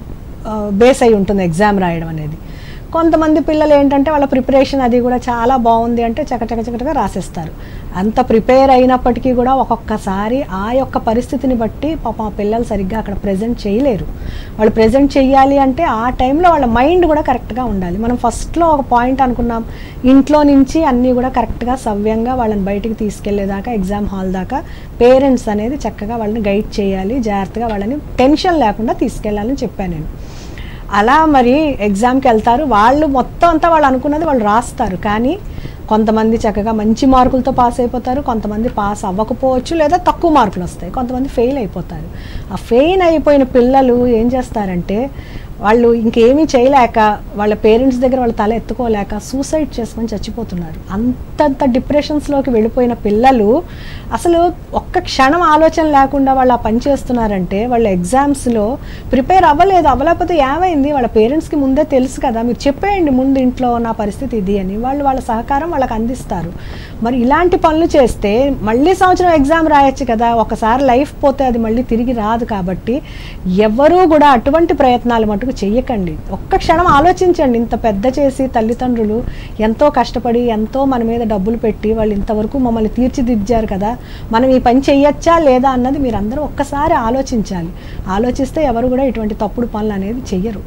బేస్ అయి ఉంటుంది ఎగ్జామ్ రాయడం అనేది కొంతమంది పిల్లలు ఏంటంటే వాళ్ళ ప్రిపరేషన్ అది కూడా చాలా బాగుంది అంటే చకచక చకచక రాసేస్తారు అంత ప్రిపేర్ అయినప్పటికీ కూడా ఒక్కొక్కసారి ఆ యొక్క పరిస్థితిని బట్టి పాపం ఆ పిల్లలు సరిగ్గా అక్కడ ప్రజెంట్ చేయలేరు వాళ్ళు ప్రజెంట్ చేయాలి అంటే ఆ టైంలో వాళ్ళ మైండ్ కూడా కరెక్ట్గా ఉండాలి మనం ఫస్ట్లో ఒక పాయింట్ అనుకున్నాం ఇంట్లో నుంచి అన్నీ కూడా కరెక్ట్గా సవ్యంగా వాళ్ళని బయటికి తీసుకెళ్లేదాకా ఎగ్జామ్ హాల్ దాకా పేరెంట్స్ అనేది చక్కగా వాళ్ళని గైడ్ చేయాలి జాగ్రత్తగా వాళ్ళని టెన్షన్ లేకుండా తీసుకెళ్ళాలని చెప్పాను నేను అలా మరి ఎగ్జామ్కి వెళ్తారు వాళ్ళు మొత్తం అంతా వాళ్ళు అనుకున్నది వాళ్ళు రాస్తారు కానీ కొంతమంది చక్కగా మంచి మార్కులతో పాస్ అయిపోతారు కొంతమంది పాస్ అవ్వకపోవచ్చు లేదా తక్కువ మార్కులు వస్తాయి కొంతమంది ఫెయిల్ అయిపోతారు ఆ ఫెయిల్ అయిపోయిన పిల్లలు ఏం చేస్తారంటే వాళ్ళు ఇంకేమీ చేయలేక వాళ్ళ పేరెంట్స్ దగ్గర వాళ్ళ తల ఎత్తుకోలేక సూసైడ్ చేసుకొని చచ్చిపోతున్నారు అంతంత డిప్రెషన్స్లోకి వెళ్ళిపోయిన పిల్లలు అసలు ఒక్క క్షణం ఆలోచన లేకుండా వాళ్ళు ఆ పని చేస్తున్నారంటే వాళ్ళ ఎగ్జామ్స్లో ప్రిపేర్ అవ్వలేదు అవ్వలేకపోతే ఏమైంది వాళ్ళ పేరెంట్స్కి ముందే తెలుసు కదా మీరు చెప్పేయండి ముందు ఇంట్లో నా పరిస్థితి ఇది అని వాళ్ళు వాళ్ళ సహకారం వాళ్ళకి అందిస్తారు మరి ఇలాంటి పనులు చేస్తే మళ్ళీ సంవత్సరం ఎగ్జామ్ రాయొచ్చు కదా ఒకసారి లైఫ్ పోతే అది మళ్ళీ తిరిగి రాదు కాబట్టి ఎవరూ కూడా అటువంటి ప్రయత్నాలు మటుకు చెయ్యకండి ఒక్క క్షణం ఆలోచించండి ఇంత పెద్ద చేసి తల్లిదండ్రులు ఎంతో కష్టపడి ఎంతో మన మీద డబ్బులు పెట్టి వాళ్ళు ఇంతవరకు మమ్మల్ని తీర్చిదిద్దారు కదా మనం ఈ పని చెయ్యొచ్చా లేదా అన్నది మీరు అందరూ ఒక్కసారి ఆలోచించాలి ఆలోచిస్తే ఎవరు కూడా ఇటువంటి తప్పుడు పనులు అనేది చెయ్యరు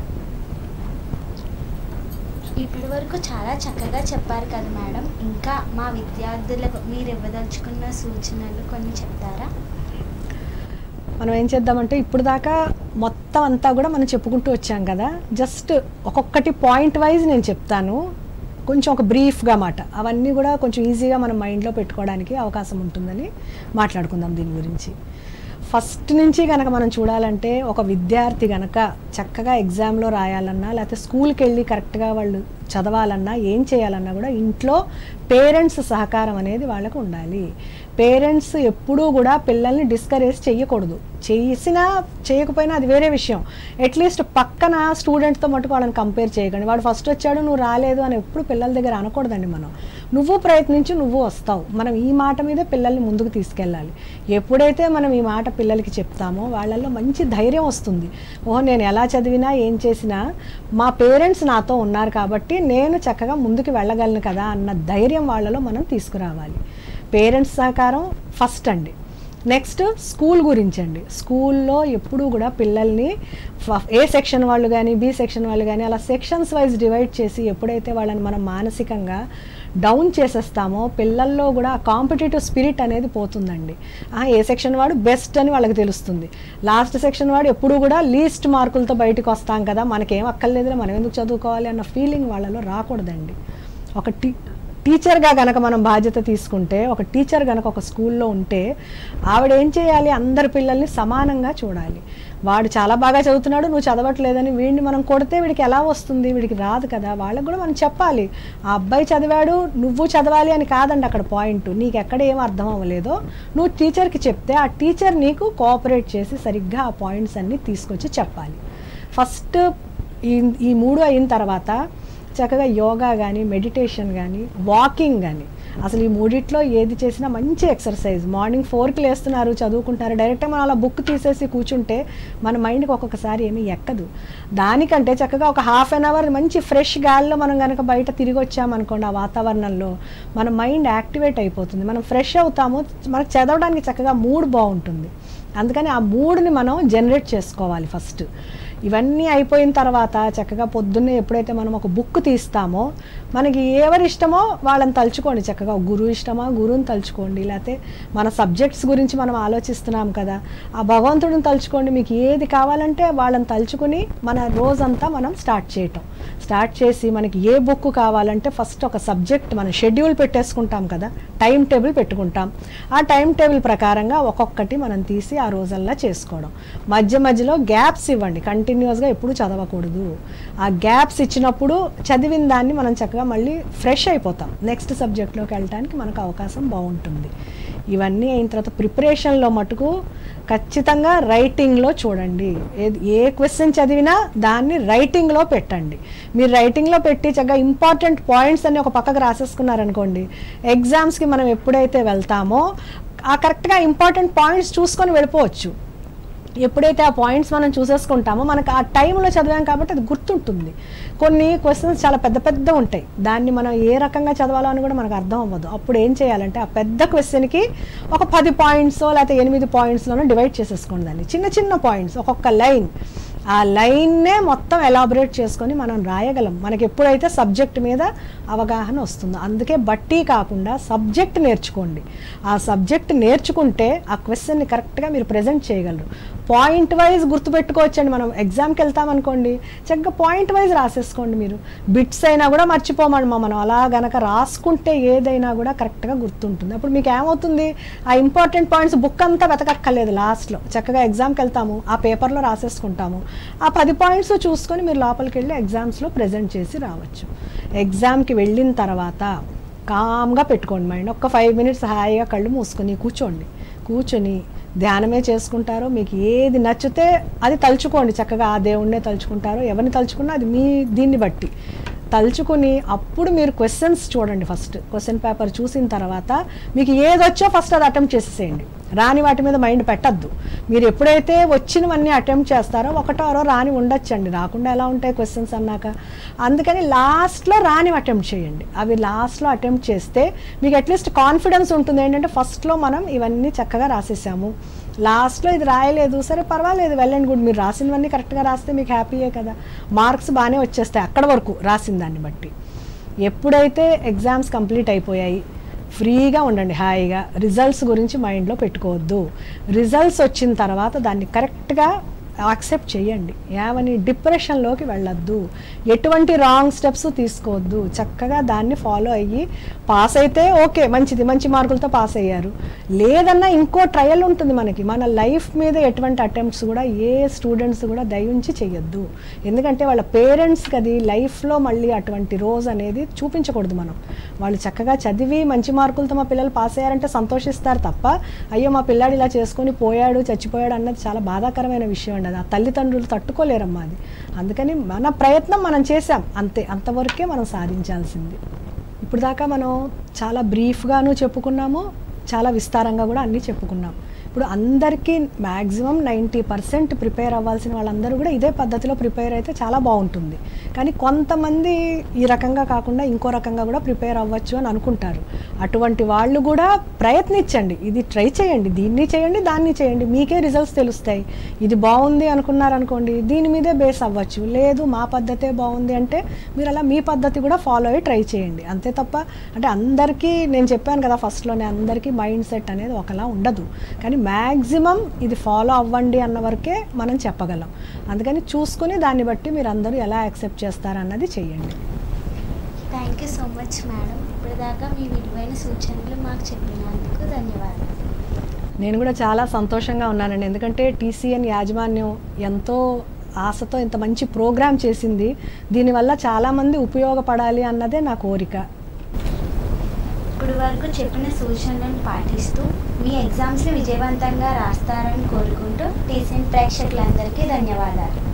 ఇప్పటి వరకు చాలా చక్కగా చెప్పారు కదా మేడం ఇంకా మా విద్యార్థులకు మీరు ఇవ్వదలుచుకున్న సూచనలు కొన్ని చెప్తారా మనం ఏం చేద్దామంటే ఇప్పుడు దాకా మొత్తం అంతా కూడా మనం చెప్పుకుంటూ వచ్చాం కదా జస్ట్ ఒక్కొక్కటి పాయింట్ వైజ్ నేను చెప్తాను కొంచెం ఒక బ్రీఫ్గా మాట అవన్నీ కూడా కొంచెం ఈజీగా మనం మైండ్లో పెట్టుకోవడానికి అవకాశం ఉంటుందని మాట్లాడుకుందాం దీని గురించి ఫస్ట్ నుంచి కనుక మనం చూడాలంటే ఒక విద్యార్థి కనుక చక్కగా ఎగ్జామ్లో రాయాలన్నా లేకపోతే స్కూల్కి వెళ్ళి కరెక్ట్గా వాళ్ళు చదవాలన్నా ఏం చేయాలన్నా కూడా ఇంట్లో పేరెంట్స్ సహకారం అనేది వాళ్ళకు ఉండాలి పేరెంట్స్ ఎప్పుడూ కూడా పిల్లల్ని డిస్కరేజ్ చేయకూడదు చేసినా చేయకపోయినా అది వేరే విషయం అట్లీస్ట్ పక్కన స్టూడెంట్తో మటుకు వాళ్ళని కంపేర్ చేయకండి వాడు ఫస్ట్ వచ్చాడు నువ్వు రాలేదు అని ఎప్పుడు పిల్లల దగ్గర అనకూడదండి మనం నువ్వు ప్రయత్నించి నువ్వు వస్తావు మనం ఈ మాట మీదే పిల్లల్ని ముందుకు తీసుకెళ్ళాలి ఎప్పుడైతే మనం ఈ మాట పిల్లలకి చెప్తామో వాళ్ళల్లో మంచి ధైర్యం వస్తుంది ఓహో నేను ఎలా చదివినా ఏం చేసినా మా పేరెంట్స్ నాతో ఉన్నారు కాబట్టి నేను చక్కగా ముందుకు వెళ్ళగలను కదా అన్న ధైర్యం వాళ్ళలో మనం తీసుకురావాలి పేరెంట్స్ సహకారం ఫస్ట్ అండి నెక్స్ట్ స్కూల్ గురించి అండి స్కూల్లో ఎప్పుడూ కూడా పిల్లల్ని ఫ- ఏ సెక్షన్ వాళ్ళు కానీ బి సెక్షన్ వాళ్ళు కానీ అలా సెక్షన్స్ వైజ్ డివైడ్ చేసి ఎప్పుడైతే వాళ్ళని మనం మానసికంగా డౌన్ చేసేస్తామో పిల్లల్లో కూడా కాంపిటేటివ్ స్పిరిట్ అనేది పోతుందండి ఆ, ఏ సెక్షన్ వాడు బెస్ట్ అని వాళ్ళకి తెలుస్తుంది లాస్ట్ సెక్షన్ వాడు ఎప్పుడు కూడా లీస్ట్ మార్కులతో బయటకు వస్తాం కదా మనకేం అక్కర్లేదులే మనం ఎందుకు చదువుకోవాలి అన్న ఫీలింగ్ వాళ్ళలో రాకూడదండి ఒక టీ టీచర్గా గనక మనం బాధ్యత తీసుకుంటే ఒక టీచర్ గనక ఒక స్కూల్లో ఉంటే ఆవిడ ఏం చేయాలి అందరి పిల్లల్ని సమానంగా చూడాలి వాడు చాలా బాగా చదువుతున్నాడు నువ్వు చదవట్లేదని వీడిని మనం కొడితే వీడికి ఎలా వస్తుంది వీడికి రాదు కదా వాళ్ళకి కూడా మనం చెప్పాలి ఆ అబ్బాయి చదివాడు నువ్వు చదవాలి అని కాదండి అక్కడ పాయింట్ నీకు ఎక్కడ ఏం అర్థం అవ్వలేదో నువ్వు టీచర్కి చెప్తే ఆ టీచర్ నీకు కోఆపరేట్ చేసి సరిగ్గా ఆ పాయింట్స్ అన్నీ తీసుకొచ్చి చెప్పాలి ఫస్ట్ ఈ ఈ మూడు అయిన తర్వాత చక్కగా యోగా కానీ మెడిటేషన్ కానీ వాకింగ్ కానీ అసలు ఈ మూడిట్లో ఏది చేసినా మంచి ఎక్సర్సైజ్ మార్నింగ్ ఫోర్కి లేస్తున్నారు చదువుకుంటారు డైరెక్ట్గా మనం అలా బుక్ తీసేసి కూర్చుంటే మన మైండ్కి ఒక్కొక్కసారి ఏమీ ఎక్కదు దానికంటే చక్కగా ఒక హాఫ్ అన్ అవర్ మంచి ఫ్రెష్ గాల్లో మనం కనుక బయట తిరిగి వచ్చామనుకోండి ఆ వాతావరణంలో మన మైండ్ యాక్టివేట్ అయిపోతుంది మనం ఫ్రెష్ అవుతాము మనకు చదవడానికి చక్కగా మూడ్ బాగుంటుంది అందుకని ఆ మూడ్ని మనం జనరేట్ చేసుకోవాలి ఫస్ట్ ఇవన్నీ అయిపోయిన తర్వాత చక్కగా పొద్దున్నే ఎప్పుడైతే మనం ఒక బుక్ తీస్తామో మనకి ఎవరి ఇష్టమో వాళ్ళని తలుచుకోండి చక్కగా ఒక గురువు ఇష్టమా గురువుని తలుచుకోండి లేకపోతే మన సబ్జెక్ట్స్ గురించి మనం ఆలోచిస్తున్నాం కదా ఆ భగవంతుడిని తలుచుకోండి మీకు ఏది కావాలంటే వాళ్ళని తలుచుకుని మన రోజంతా మనం స్టార్ట్ చేయటం స్టార్ట్ చేసి మనకి ఏ బుక్ కావాలంటే ఫస్ట్ ఒక సబ్జెక్ట్ మనం షెడ్యూల్ పెట్టేసుకుంటాం కదా టైం టేబుల్ పెట్టుకుంటాం ఆ టైం టేబుల్ ప్రకారంగా ఒక్కొక్కటి మనం తీసి ఆ రోజల్లా చేసుకోవడం మధ్య మధ్యలో గ్యాప్స్ ఇవ్వండి కంటిన్యూస్గా ఎప్పుడు చదవకూడదు ఆ గ్యాప్స్ ఇచ్చినప్పుడు చదివిన దాన్ని మనం చక్కగా మళ్ళీ ఫ్రెష్ అయిపోతాం నెక్స్ట్ సబ్జెక్ట్లోకి వెళ్ళడానికి మనకు అవకాశం బాగుంటుంది ఇవన్నీ అయిన తర్వాత ప్రిపరేషన్లో మటుకు ఖచ్చితంగా రైటింగ్లో చూడండి ఏది ఏ క్వశ్చన్ చదివినా దాన్ని రైటింగ్లో పెట్టండి మీరు రైటింగ్లో పెట్టి చక్కగా ఇంపార్టెంట్ పాయింట్స్ అన్ని ఒక పక్కకు రాసేసుకున్నారనుకోండి ఎగ్జామ్స్కి మనం ఎప్పుడైతే వెళ్తామో ఆ కరెక్ట్గా ఇంపార్టెంట్ పాయింట్స్ చూసుకొని వెళ్ళిపోవచ్చు ఎప్పుడైతే ఆ పాయింట్స్ మనం చూసేసుకుంటామో మనకు ఆ టైంలో చదివాం కాబట్టి అది గుర్తుంటుంది కొన్ని క్వశ్చన్స్ చాలా పెద్ద పెద్ద ఉంటాయి దాన్ని మనం ఏ రకంగా చదవాలో అని కూడా మనకు అర్థం అవ్వదు అప్పుడు ఏం చేయాలంటే ఆ పెద్ద క్వశ్చన్కి ఒక పది పాయింట్స్ లేకపోతే ఎనిమిది పాయింట్స్లోనూ డివైడ్ చేసేసుకోండి దాన్ని చిన్న చిన్న పాయింట్స్ ఒక్కొక్క లైన్ ఆ లైన్నే మొత్తం ఎలాబొరేట్ చేసుకొని మనం రాయగలం మనకి ఎప్పుడైతే సబ్జెక్ట్ మీద అవగాహన వస్తుందో అందుకే బట్టి కాకుండా సబ్జెక్ట్ నేర్చుకోండి ఆ సబ్జెక్ట్ నేర్చుకుంటే ఆ క్వశ్చన్ని కరెక్ట్గా మీరు ప్రజెంట్ చేయగలరు పాయింట్ వైజ్ గుర్తుపెట్టుకోవచ్చండి మనం ఎగ్జామ్కి వెళ్తాం అనుకోండి చక్కగా పాయింట్ వైజ్ రాసేసుకోండి మీరు బిట్స్ అయినా కూడా మర్చిపోమమ్మా మనం అలా గనక రాసుకుంటే ఏదైనా కూడా కరెక్ట్గా గుర్తుంటుంది అప్పుడు మీకు ఏమవుతుంది ఆ ఇంపార్టెంట్ పాయింట్స్ బుక్ అంతా వెతకక్కర్లేదు లాస్ట్లో చక్కగా ఎగ్జామ్కి వెళ్తాము ఆ పేపర్లో రాసేసుకుంటాము ఆ పది పాయింట్స్ చూసుకొని మీరు లోపలికి వెళ్ళి ఎగ్జామ్స్లో ప్రజెంట్ చేసి రావచ్చు ఎగ్జామ్కి వెళ్ళిన తర్వాత కామ్గా పెట్టుకోండి మైండ్ ఒక్క ఫైవ్ మినిట్స్ హాయిగా కళ్ళు మూసుకొని కూర్చోండి కూర్చొని ధ్యానమే చేసుకుంటారో మీకు ఏది నచ్చితే అది తలుచుకోండి చక్కగా ఆ దేవుణ్ణే తలుచుకుంటారో ఎవరిని తలుచుకున్నా అది మీ దీన్ని బట్టి తలుచుకుని అప్పుడు మీరు క్వశ్చన్స్ చూడండి ఫస్ట్ క్వశ్చన్ పేపర్ చూసిన తర్వాత మీకు ఏదొచ్చో ఫస్ట్ అది అటెంప్ట్ చేసేసేయండి రాని వాటి మీద మైండ్ పెట్టద్దు మీరు ఎప్పుడైతే వచ్చినవన్నీ అటెంప్ట్ చేస్తారో ఒకటోరో రాని ఉండొచ్చండి రాకుండా ఎలా ఉంటాయి క్వశ్చన్స్ అన్నాక అందుకని లాస్ట్లో రాని అటెంప్ట్ చేయండి అవి లాస్ట్లో అటెంప్ట్ చేస్తే మీకు అట్లీస్ట్ కాన్ఫిడెన్స్ ఉంటుంది ఏంటంటే ఫస్ట్లో మనం ఇవన్నీ చక్కగా రాసేసాము లాస్ట్లో ఇది రాయలేదు సరే పర్వాలేదు వెల్ అండ్ గుడ్ మీరు రాసినవన్నీ కరెక్ట్గా రాస్తే మీకు హ్యాపీయే కదా మార్క్స్ బాగానే వచ్చేస్తాయి అక్కడ వరకు రాసిన దాన్ని బట్టి ఎప్పుడైతే ఎగ్జామ్స్ కంప్లీట్ అయిపోయాయి ఫ్రీగా ఉండండి హాయిగా రిజల్ట్స్ గురించి మైండ్లో పెట్టుకోవద్దు రిజల్ట్స్ వచ్చిన తర్వాత దాన్ని కరెక్ట్గా యాక్సెప్ట్ చేయండి ఏమని డిప్రెషన్లోకి వెళ్ళొద్దు ఎటువంటి రాంగ్ స్టెప్స్ తీసుకోవద్దు చక్కగా దాన్ని ఫాలో అయ్యి పాస్ అయితే ఓకే మంచిది మంచి మార్కులతో పాస్ అయ్యారు లేదన్నా ఇంకో ట్రయల్ ఉంటుంది మనకి మన లైఫ్ మీద ఎటువంటి అటెంప్ట్స్ కూడా ఏ స్టూడెంట్స్ కూడా దయించి చేయొద్దు ఎందుకంటే వాళ్ళ పేరెంట్స్కి అది లైఫ్లో మళ్ళీ అటువంటి రోజు అనేది చూపించకూడదు మనం వాళ్ళు చక్కగా చదివి మంచి మార్కులతో మా పిల్లలు పాస్ అయ్యారంటే సంతోషిస్తారు తప్ప అయ్యో మా పిల్లాడు ఇలా చేసుకొని పోయాడు చచ్చిపోయాడు అన్నది చాలా బాధాకరమైన విషయం అండి అది ఆ తల్లిదండ్రులు తట్టుకోలేరమ్మా అది అందుకని మన ప్రయత్నం మనం చేసాం అంతే అంతవరకే మనం సాధించాల్సింది ఇప్పుడు దాకా మనం చాలా బ్రీఫ్గాను చెప్పుకున్నాము చాలా విస్తారంగా కూడా అన్నీ చెప్పుకున్నాం ఇప్పుడు అందరికీ మ్యాక్సిమం నైంటీ పర్సెంట్ ప్రిపేర్ అవ్వాల్సిన వాళ్ళందరూ కూడా ఇదే పద్ధతిలో ప్రిపేర్ అయితే చాలా బాగుంటుంది కానీ కొంతమంది ఈ రకంగా కాకుండా ఇంకో రకంగా కూడా ప్రిపేర్ అవ్వచ్చు అని అనుకుంటారు అటువంటి వాళ్ళు కూడా ప్రయత్నించండి ఇది ట్రై చేయండి దీన్ని చేయండి దాన్ని చేయండి మీకే రిజల్ట్స్ తెలుస్తాయి ఇది బాగుంది అనుకున్నారనుకోండి దీని మీదే బేస్ అవ్వచ్చు లేదు మా పద్ధతే బాగుంది అంటే మీరు అలా మీ పద్ధతి కూడా ఫాలో అయ్యి ట్రై చేయండి అంతే తప్ప అంటే అందరికీ నేను చెప్పాను కదా ఫస్ట్లోనే అందరికీ మైండ్ సెట్ అనేది ఒకలా ఉండదు కానీ మ్యాక్సిమం ఇది ఫాలో అవ్వండి అన్న వరకే మనం చెప్పగలం అందుకని చూసుకుని దాన్ని బట్టి మీరు అందరూ ఎలా యాక్సెప్ట్ చేస్తారన్నది చేయండి thank you so much madam ఇప్పటిదాకా మీ విలువైన సూచనలు మాకు చెప్పినందుకు ధన్యవాదాలు నేను కూడా చాలా సంతోషంగా ఉన్నానండి ఎందుకంటే టీసీఎన్ యాజమాన్యం ఎంతో ఆశతో ఇంత మంచి ప్రోగ్రామ్ చేసింది దీనివల్ల చాలామంది ఉపయోగపడాలి అన్నదే నా కోరిక ఇప్పుడు వరకు చెప్పిన సూచనలను పాటిస్తూ మీ ఎగ్జామ్స్ని విజయవంతంగా రాస్తారని కోరుకుంటూ టీసీఎన్ ప్రేక్షకులందరికీ ధన్యవాదాలు